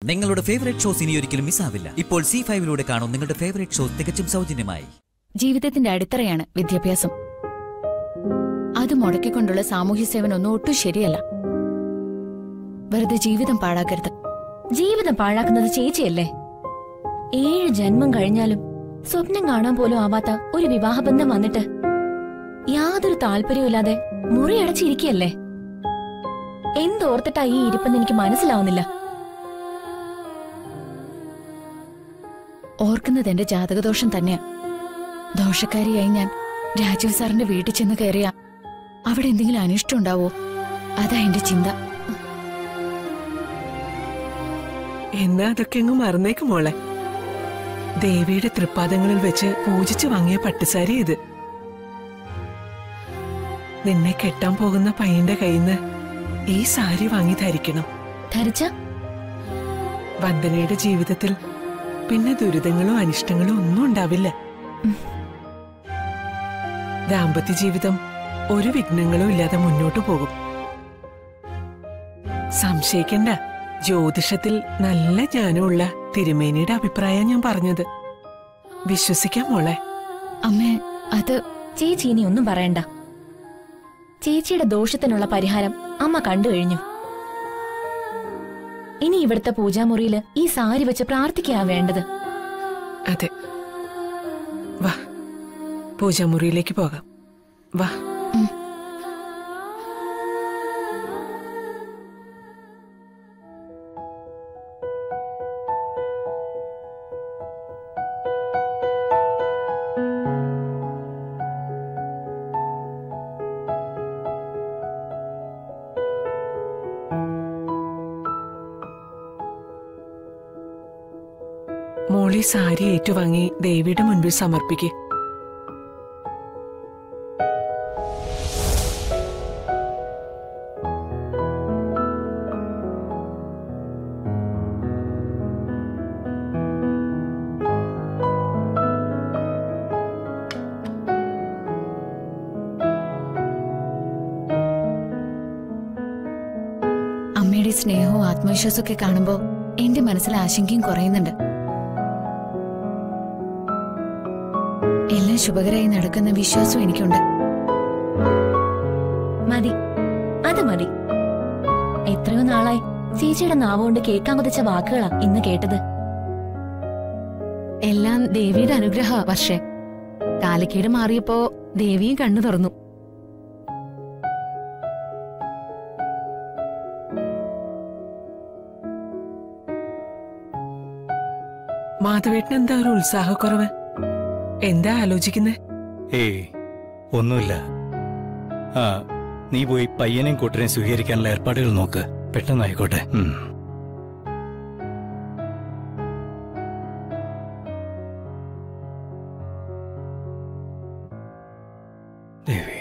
നിങ്ങളുടെ favourite shows ഇനി ഒരിക്കലും മിസ്സാവില്ല ഇപ്പോൾ സി ഫൈവിലൂടെ കാണും നിങ്ങളുടെ ഫേവറേറ്റ് ഷോസ് തികച്ചും സൗജന്യമായി ജീവിതത്തിന്റെ അടിത്തറയാണ് വിദ്യാഭ്യാസം അത് മുടക്കിക്കൊണ്ടുള്ള സാമൂഹ്യ സേവനമൊന്നും ഒട്ടും ശരിയല്ല വെറുതെ ജീവിതം പാഴാക്കരുത് ജീവിതം പാഴാക്കുന്നത് ചേച്ചിയല്ലേ ഏഴ് ജന്മം കഴിഞ്ഞാലും സ്വപ്നം കാണാൻ പോലും ആവാത്ത ഒരു വിവാഹബന്ധം വന്നിട്ട് യാതൊരു താല്പര്യമില്ലാതെ മുറിയടച്ചിരിക്കയല്ലേ എന്തോർത്തിട്ടാ ഈ ഇരിപ്പെന്ന് എനിക്ക് മനസ്സിലാവുന്നില്ല ഓർക്കുന്നത് എന്റെ ജാതകദോഷം തന്നെയാ ദോഷക്കാരിയായി ഞാൻ രാജീവ് സാറിന്റെ വീട്ടിൽ ചെന്ന് കയറിയ അവിടെ എന്തെങ്കിലും അനിഷ്ടം ഉണ്ടാവോ അതാ എന്റെ ചിന്ത എന്നാ അതൊക്കെ അങ്ങ് മറന്നേക്ക് മോളെ ദേവിയുടെ തൃപ്പാദങ്ങളിൽ വെച്ച് പൂജിച്ചു വാങ്ങിയ പട്ടുസാരി ഇത് നിന്നെ കെട്ടാൻ പോകുന്ന പയ്യന്റെ കയ്യിന്ന് ഈ സാരി വാങ്ങി ധരിക്കണം ധരിച്ച വന്ദനയുടെ ജീവിതത്തിൽ പിന്നെ ദുരിതങ്ങളോ അനിഷ്ടങ്ങളോ ഒന്നും ഉണ്ടാവില്ല ദാമ്പത്യ ജീവിതം ഒരു വിഘ്നങ്ങളും ഇല്ലാതെ മുന്നോട്ടു പോകും സംശയിക്കണ്ട ജ്യോതിഷത്തിൽ നല്ല ജ്ഞാനമുള്ള തിരുമേനിയുടെ അഭിപ്രായം ഞാൻ പറഞ്ഞത് വിശ്വസിക്കാം മോളെ അമ്മേ അത് ചേച്ചി ഇനി ഒന്നും പറയണ്ട ചേച്ചിയുടെ ദോഷത്തിനുള്ള പരിഹാരം അമ്മ കണ്ടു കഴിഞ്ഞു ഇനി ഇവിടുത്തെ പൂജാമുറിയില് ഈ സാരി വെച്ച് പ്രാർത്ഥിക്കാ വേണ്ടത് അതെ വാ പൂജാമുറിയിലേക്ക് പോകാം വാ മോളി സാരി ഏറ്റുവാങ്ങി ദേവിയുടെ മുൻപിൽ സമർപ്പിക്കേ അമ്മയുടെ സ്നേഹവും ആത്മവിശ്വാസവും ഒക്കെ കാണുമ്പോ എന്റെ മനസ്സിൽ ആശങ്കയും കുറയുന്നുണ്ട് എല്ലാം ശുഭകരമായി നടക്കുന്ന വിശ്വാസവും എനിക്കുണ്ട് മതി അത് മതി എത്രയോ നാളായി ചേച്ചിയുടെ നാവുകൊണ്ട് കേൾക്കാൻ കൊതിച്ച വാക്കുകളാ ഇന്ന് കേട്ടത് എല്ലാം ദേവിയുടെ അനുഗ്രഹ വർഷേ കാലക്കേട് മാറിയപ്പോ ദേവിയും കണ്ണു തുറന്നു മാധവേട്ടൻ എന്താ ഒരു ഉത്സാഹക്കുറവ് എന്താ ആലോചിക്കുന്നേ ഏയ് ഒന്നുമില്ല ആ നീ പോയി പയ്യനെയും കൂട്ടരെയും സ്വീകരിക്കാനുള്ള ഏർപ്പാടുകൾ നോക്ക് പെട്ടെന്നായിക്കോട്ടെ ഉം. ദേവി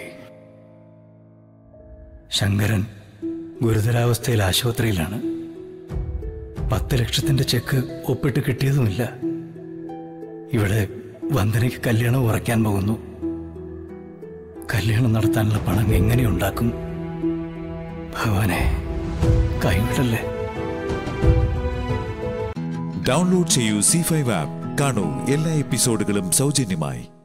ശങ്കരൻ ഗുരുതരാവസ്ഥയിൽ ആശുപത്രിയിലാണ് പത്ത് ലക്ഷത്തിന്റെ ചെക്ക് ഒപ്പിട്ട് കിട്ടിയതുമില്ല ഇവിടെ വന്ദനയ്ക്ക് കല്യാണം ഉറയ്ക്കാൻ പോകുന്നു കല്യാണം നടത്താനുള്ള പണം എങ്ങനെ ഉണ്ടാക്കും ഭഗവാനെ കൈവിടല്ലേ ഡൗൺലോഡ് ചെയ്യൂ സി ഫൈവ് ആപ്പ് കാണൂ എല്ലാ എപ്പിസോഡുകളും സൗജന്യമായി